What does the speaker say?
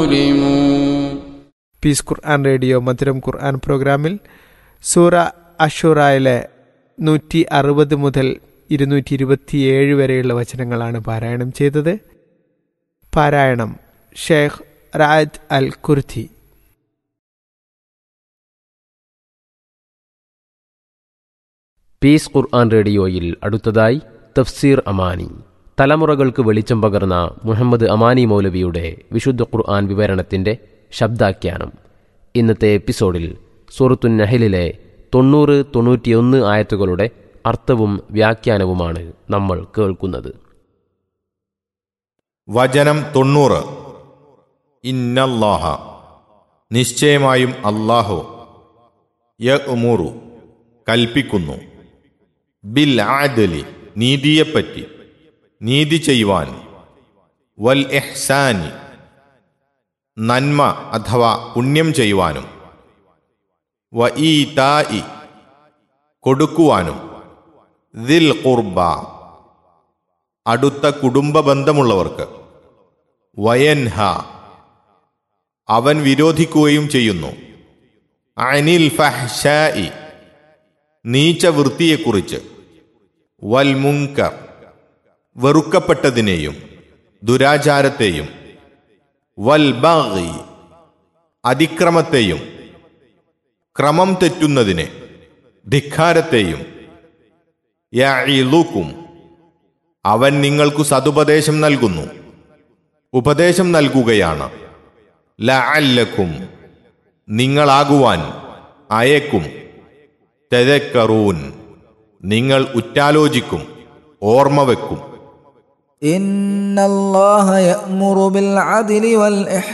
ظلموا piece ഖുർആൻ radio മധുരം ഖുർആൻ പ്രോഗ്രാമിൽ സൂറ അഷുറായിലെ നൂറ്റി അറുപത് മുതൽ ഇരുന്നൂറ്റി ഇരുപത്തിയേഴ് വരെയുള്ള വചനങ്ങളാണ് പാരായണം ചെയ്തത് പാരായണം ഷേഖ് റാജ് അൽ കുർത്തി പീസ് ഖുർആൻ റേഡിയോയിൽ അടുത്തതായി തഫ്സീർ അമാനി തലമുറകൾക്ക് വെളിച്ചം പകർന്ന മുഹമ്മദ് അമാനി മൗലവിയുടെ വിശുദ്ധ ഖുർആൻ വിവരണത്തിന്റെ ശബ്ദാഖ്യാനം ഇന്നത്തെ എപ്പിസോഡിൽ സൂറത്തുൻ നഹലിലെ തൊണ്ണൂറ് തൊണ്ണൂറ്റിയൊന്ന് ആയത്തുകളുടെ അർത്ഥവും വ്യാഖ്യാനവുമാണ് നമ്മൾ കേൾക്കുന്നത് വചനം തൊണ്ണൂറ് ഇന്നല്ലാഹ നിശ്ചയമായും അല്ലാഹു യ ഉമൂറു കൽപ്പിക്കുന്നു ബിൽ ആദലി നീതിയെപ്പറ്റി നീതി ചെയ്യുവാൻ വൽ എഹ്സാനി നന്മ അഥവാ പുണ്യം ചെയ്യുവാനും വ ഈ തായി കൊടുക്കുവാനും ദിൽ ഖുർബ അടുത്ത കുടുംബ ബന്ധമുള്ളവർക്ക് വയൻഹ അവൻ വിരോധിക്കുകയും ചെയ്യുന്നു അനിൽ ഫഹ്ഷായി നീച്ച വൃത്തിയെക്കുറിച്ച് വൽ മുങ്കർ വെറുക്കപ്പെട്ടതിനെയും ദുരാചാരത്തെയും വൽ ബാഗി അതിക്രമത്തെയും ക്രമം തെറ്റുന്നതിനെ ധിക്കാരത്തെയും യഈലുക്കും അവൻ നിങ്ങൾക്കു സതുപദേശം നൽകുന്നു ഉപദേശം നൽകുകയാണ് ലഅല്ലക്കും നിങ്ങളാകുവാൻ അയക്കും തെതക്കറൂൻ നിങ്ങൾ ഉറ്റാലോചിക്കും ഓർമ്മ വെക്കും إن الله يأمر بالعدل والإحسان